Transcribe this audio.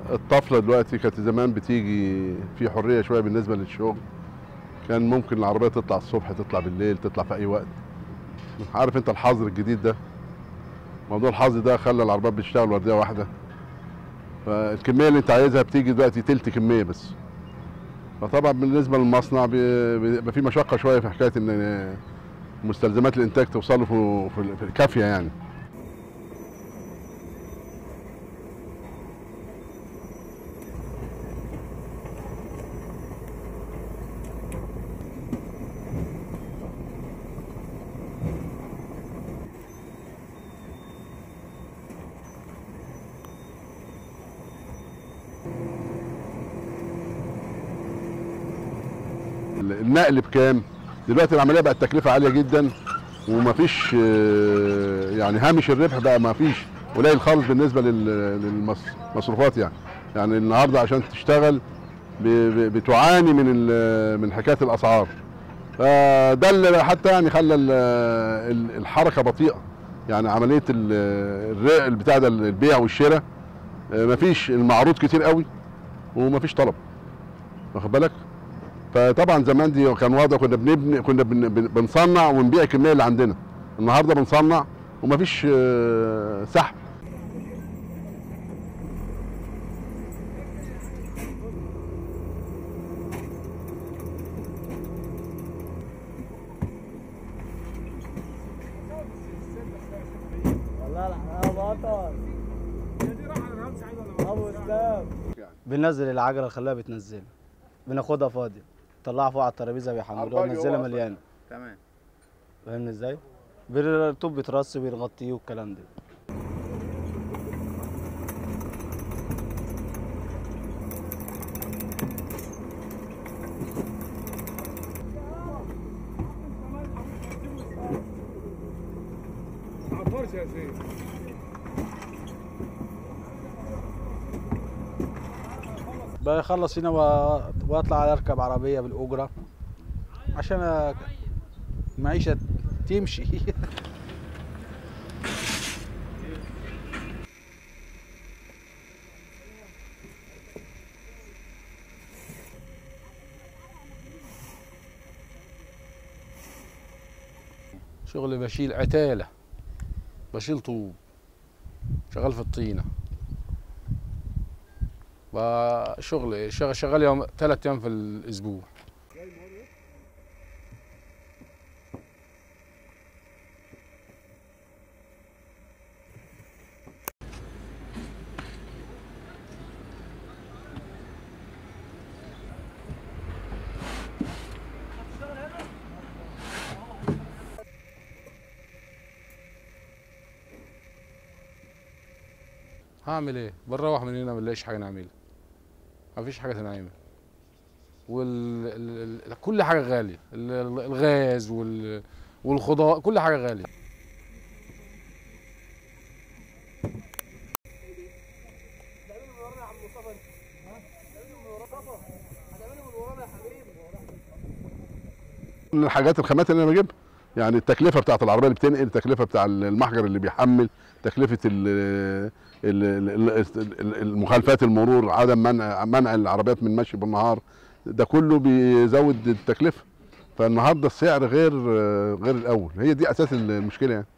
الطفله دلوقتي كانت زمان بتيجي في حريه شويه بالنسبه للشغل كان ممكن العربيه تطلع الصبح تطلع بالليل تطلع في اي وقت عارف انت الحظر الجديد ده موضوع الحظر ده خلى العربيات بتشتغل ورديه واحده فالكميه اللي انت عايزها بتيجي دلوقتي تلت كميه بس فطبعا بالنسبه للمصنع بي- بيبقى في مشقه شويه في حكايه ان مستلزمات الانتاج توصل له في في- في الكافيه يعني النقل بكام دلوقتي العمليه بقت تكلفه عاليه جدا ومفيش آه، يعني هامش الربح بقى مفيش قليل خالص بالنسبه للمصروفات يعني يعني النهارده عشان تشتغل ب- ب- بتعاني من ال- من حكايه الاسعار فده اللي حتى يعني خلى ال- ال- الحركه بطيئه يعني عمليه ال- الر- البتاع ده البيع والشراء آه، مفيش المعروض كتير قوي ومفيش طلب واخد بالك فطبعا زمان دي كان وضع كنا بنبني كنا بن- بن- بنصنع ونبيع الكميه اللي عندنا النهارده بنصنع ومفيش آه، سحب والله الحلاوه بطل ابو اسلام بننزل العجله نخليها بتنزل بناخدها فاضيه طلعها فوق على الترابيزه بيحملوها عرباجي هو وننزلها أصلاً. مليانه تمام فاهمني ازاي؟ الطوب بيترص بيغطيه والكلام ده عفرش يا سيدي بخلص هنا و- واطلع على اركب عربيه بالاجره عشان المعيشه تمشي شغل بشيل عتاله بشيل طوب شغال في الطينه شغل شغال شغال يوم ثلاث ايام في الاسبوع هعمل ايه بنروح من هنا ما نلاقيش حاجه نعملها مفيش حاجه تنعمل وال ال... ال... كل حاجه غاليه ال- ال- الغاز وال... والخضار كل حاجه غاليه من الحاجات الخامات اللي انا بجيبها يعني التكلفه بتاعت العربيه اللي بتنقل التكلفه بتاع المحجر اللي بيحمل تكلفه ال ال ال ال- المخالفات المرور عدم منع منع العربيات من مشي بالنهار ده كله بيزود التكلفه فالنهارده السعر غير غير الاول هي دي اساس المشكله يعني